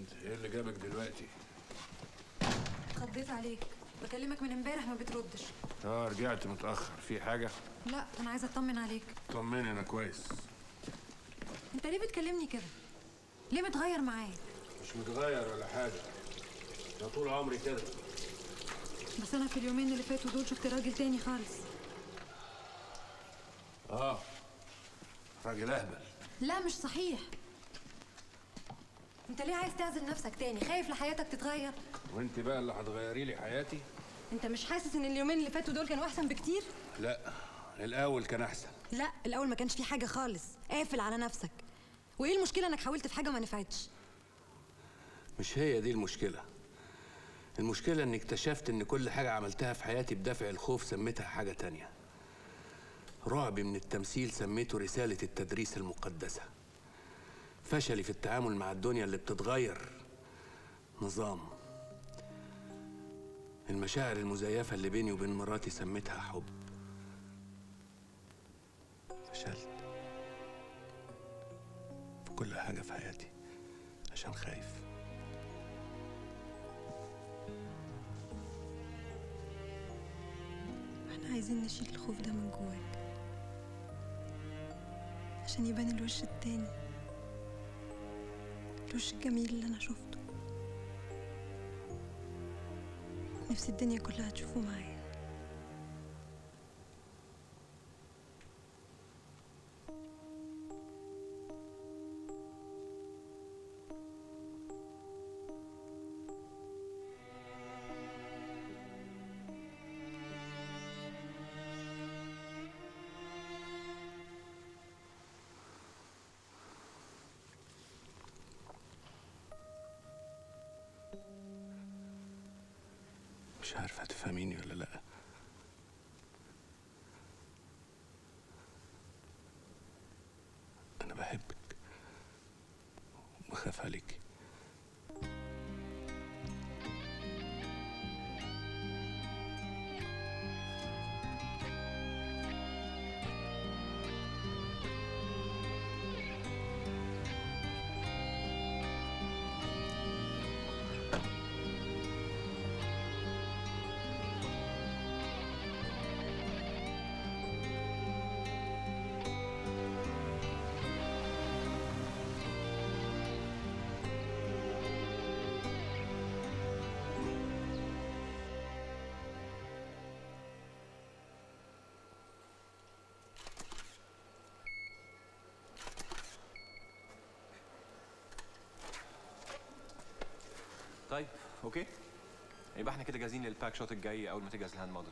هند ايه اللي جابك دلوقتي اتخضيت عليك بكلمك من امبارح ما بتردش اه رجعت متاخر في حاجه لا انا عايزه اطمن عليك طمني انا كويس انت ليه بتكلمني كده ليه متغير معايا مش متغير ولا حاجه انا طول عمري كده بس انا في اليومين اللي فاتوا دول شفت راجل تاني خالص اه راجل اهبل لا مش صحيح انت ليه عايز تعزل نفسك تاني خايف لحياتك تتغير وانت بقى اللي هتغيري لي حياتي انت مش حاسس ان اليومين اللي فاتوا دول كانوا احسن بكتير لا الاول كان احسن لا الاول ما كانش في حاجه خالص قافل على نفسك وايه المشكله انك حاولت في حاجه ما نفعتش مش هي دي المشكله المشكله اني اكتشفت ان كل حاجه عملتها في حياتي بدافع الخوف سميتها حاجه تانية رعبي من التمثيل سميته رساله التدريس المقدسه فشلي في التعامل مع الدنيا اللي بتتغير نظام المشاعر المزيفة اللي بيني وبين مراتي سميتها حب فشلت في كل حاجة في حياتي عشان خايف احنا عايزين نشيل الخوف ده من جواك عشان يبان الوش التاني الوش الجميل اللي انا شفته نفسي الدنيا كلها تشوفه معايا مش عارفة هتفهميني ولا لأ أنا بحبك وبخاف عليكي طيب اوكي يبقى احنا كده جاهزين للباك شوت الجاي اول ما تجهز الهاند موديل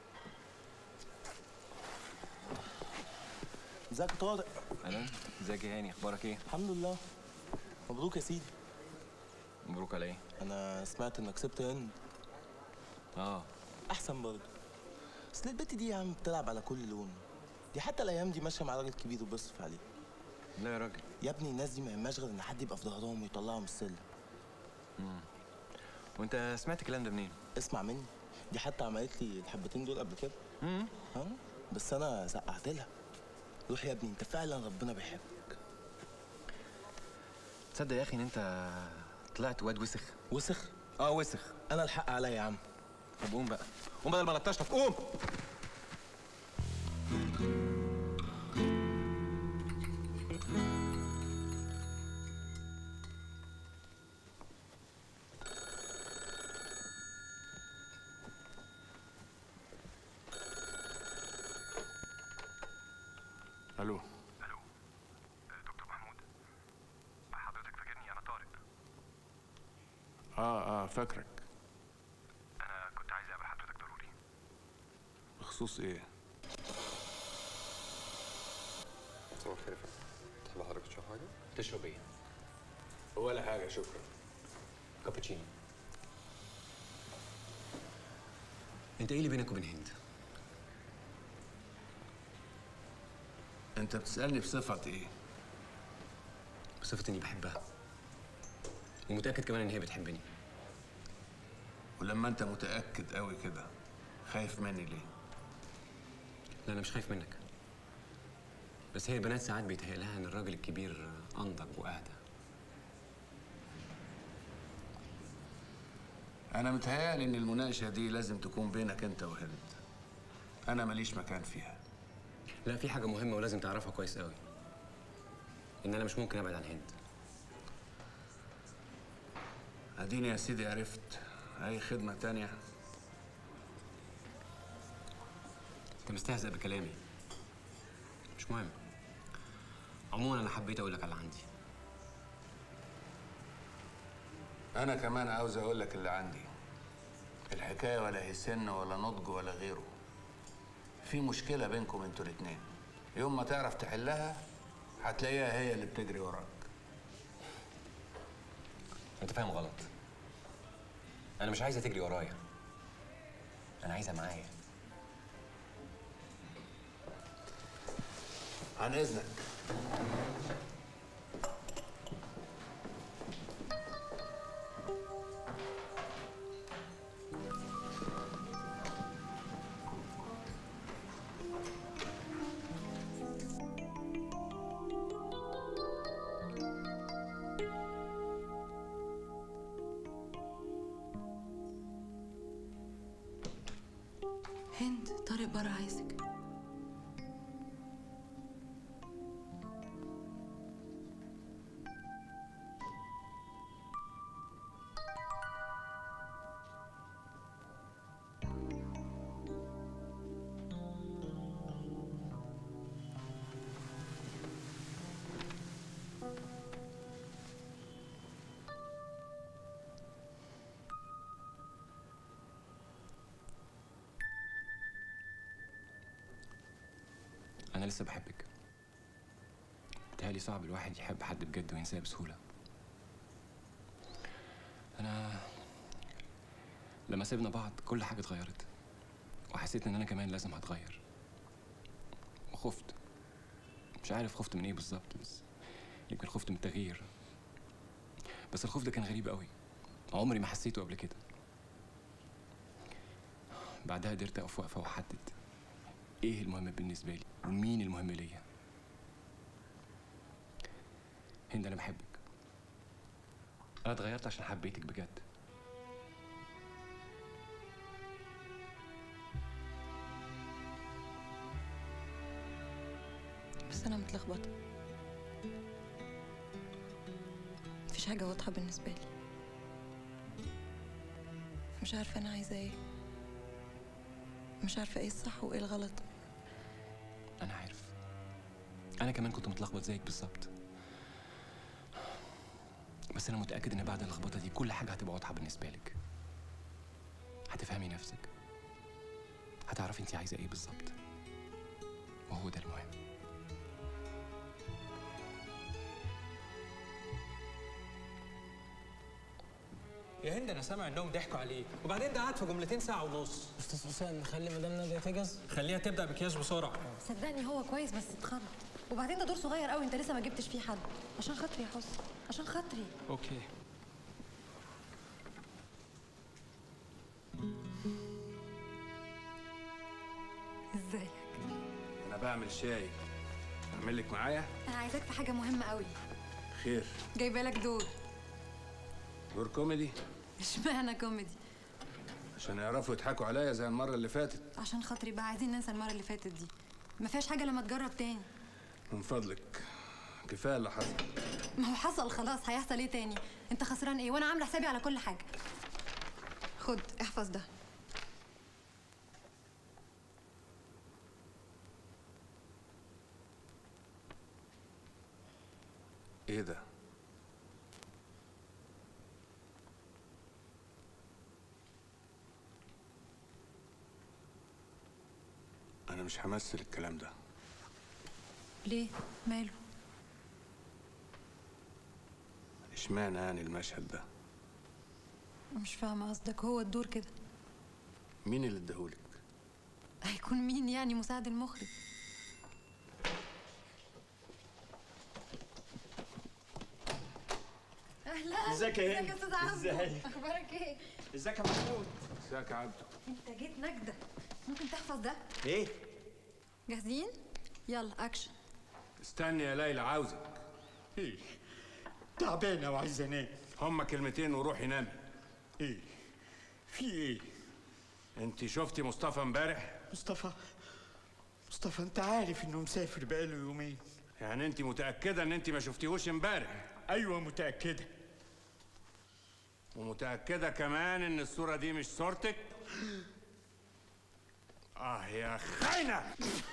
ازيك يا طارق اهلا ازيك يا هاني اخبارك ايه الحمد لله مبروك يا سيدي مبروك على ايه انا سمعت انك سبت هند اه احسن برضه اصل البت دي يا عم بتلعب على كل لون دي حتى الايام دي ماشيه مع راجل كبير وبيصرف عليه لا يا راجل يا ابني الناس دي ما يهمهاش غير ان حد يبقى في ظهرهم ويطلعهم السلم وانت سمعت الكلام ده منين اسمع مني دي حتى عملت لي الحبتين دول قبل كده امم ها بس انا سقعت لها روح يا ابني انت فعلا ربنا بيحبك تصدق يا اخي ان انت طلعت واد وسخ وسخ اه وسخ انا الحق عليا يا عم طب قوم بقى قوم بدل ما نطشتك قوم ألو الو آه، دكتور محمود حضرتك فاكرني انا طارق آه آه فاكرك انا كنت عايز اقابل حضرتك ضروري بخصوص إيه؟ صباح الخير يا فندم تحب حضرتك تشرب حاجة؟ تشرب ايه ولا حاجة شكرا كابتشينو انت ايه اللي بينك وبين هند أنت بتسألني بصفة إيه؟ بصفة اني بحبها ومتأكد كمان ان هي بتحبني ولما أنت متأكد أوي كده خايف مني ليه؟ لا انا مش خايف منك بس هي البنات ساعات بيتهيأ لها ان الراجل الكبير انضج واهدى انا متهيألي ان المناقشه دي لازم تكون بينك انت وهند انا ماليش مكان فيها لا في حاجه مهمه ولازم تعرفها كويس قوي ان انا مش ممكن ابعد عن هند اديني يا سيدي عرفت اي خدمه تانية انت مستهزئ بكلامي مش مهم عموما انا حبيت اقول لك على اللي عندي انا كمان عاوز اقول لك اللي عندي الحكايه ولا هي سن ولا نضج ولا غيره في مشكله بينكم انتوا الاتنين يوم ما تعرف تحلها هتلاقيها هي اللي بتجري وراك انت فاهم غلط انا مش عايزه تجري ورايا انا عايزها معايا عن اذنك هند طارق بره عايزك انا لسه بحبك بتهيألي صعب الواحد يحب حد بجد وينساه بسهوله انا لما سيبنا بعض كل حاجه اتغيرت وحسيت ان انا كمان لازم هتغير وخفت مش عارف خفت من ايه بالظبط بس يمكن خفت من التغيير بس الخوف ده كان غريب قوي عمري ما حسيته قبل كده بعدها قدرت اقف واقفه واحدد ايه المهم بالنسبه لي ومين المهم ليا هند انا بحبك انا اتغيرت عشان حبيتك بجد بس انا متلخبطه مفيش حاجه واضحه بالنسبه لي مش عارفه انا عايزه ايه مش عارفه ايه الصح وايه الغلط انا عارف انا كمان كنت متلخبط زيك بالظبط بس انا متاكد ان بعد اللخبطه دي كل حاجه هتبقى واضحه بالنسبه لك هتفهمي نفسك هتعرفي انت عايزه ايه بالظبط وهو ده المهم يا هند انا سامع انهم ضحكوا عليك وبعدين ده قعد في جملتين ساعه ونص استاذ حسام نخلي مدام ناديه تجهز خليها تبدا بكياس بسرعه صدقني هو كويس بس اتخرج وبعدين ده دور صغير قوي انت لسه ما جبتش فيه حد عشان خاطري يا حسن عشان خاطري اوكي ازيك انا بعمل شاي اعمل لك معايا انا عايزاك في حاجه مهمه قوي خير جايبه لك دور دور كوميدي اشمعنى كوميدي عشان يعرفوا يضحكوا عليا زي المره اللي فاتت عشان خاطري بقى عايزين ننسى المره اللي فاتت دي ما فيهاش حاجه لما تجرب تاني من فضلك كفايه اللي حصل ما هو حصل خلاص هيحصل ايه تاني انت خسران ايه وانا عامله حسابي على كل حاجه خد احفظ ده ايه ده انا مش همثل الكلام ده ليه ماله اشمعنى يعني المشهد ده مش فاهمه قصدك هو الدور كده مين اللي اداهولك هيكون مين يعني مساعد المخرج اهلا ازيك يا هند؟ ازيك يا استاذ عبده ازيك؟ اخبارك ايه ازيك يا محمود ازيك يا عبده انت جيت نجده ممكن تحفظ ده ايه جاهزين يلا اكشن استني يا ليلى عاوزك ايه تعبانه وعايزه انام هما كلمتين وروحي نامي ايه في ايه؟ انت شفتي مصطفى امبارح؟ مصطفى مصطفى انت عارف انه مسافر بقاله يومين يعني انت متأكدة ان انت ما شفتيهوش امبارح؟ ايوه متأكدة ومتأكدة كمان ان الصورة دي مش صورتك؟ اه يا خاينة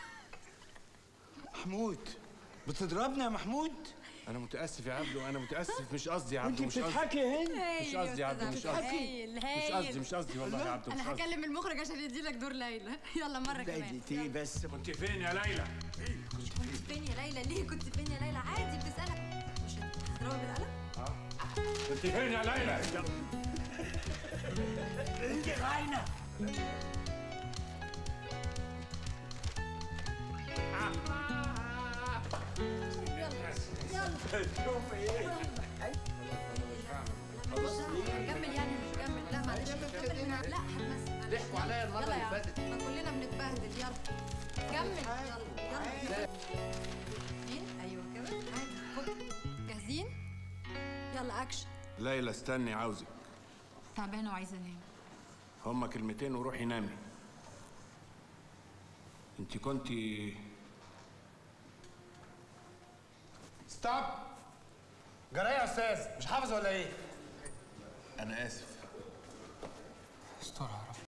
محمود بتضربنا يا محمود انا متأسف يا عبدو انا متأسف مش قصدي يا وانت عبدو مش قصدي بتضحكي يا هند مش قصدي يا عبدو مش قصدي هايل مش هايل قصدي مش قصدي والله يا عبدو مش انا قصدي هكلم المخرج عشان يديلك دور ليلى يلا مره كمان ليلة ايه بس كنت فين يا ليلى؟ كنت فين يا ليلى ليه كنت فين يا ليلى عادي بتسالك مش هتضربها بالقلم كنت فين يا ليلى؟ انت غاينة كمل يعني مش كمل لا معلش كمل لا هتمثل ضحكوا عليا المرة يلا اللي يا عم. فاتت. ما كلنا بنتبهدل يلا كمل يلا يلا مين ايوه كده عادي خد جاهزين يلا اكشن ليلى استني عاوزك تعبانه وعايزه انام هما كلمتين وروحي نامي انت كنت ستوب جرى ايه يا استاذ مش حافظ ولا ايه انا اسف استرها يا رب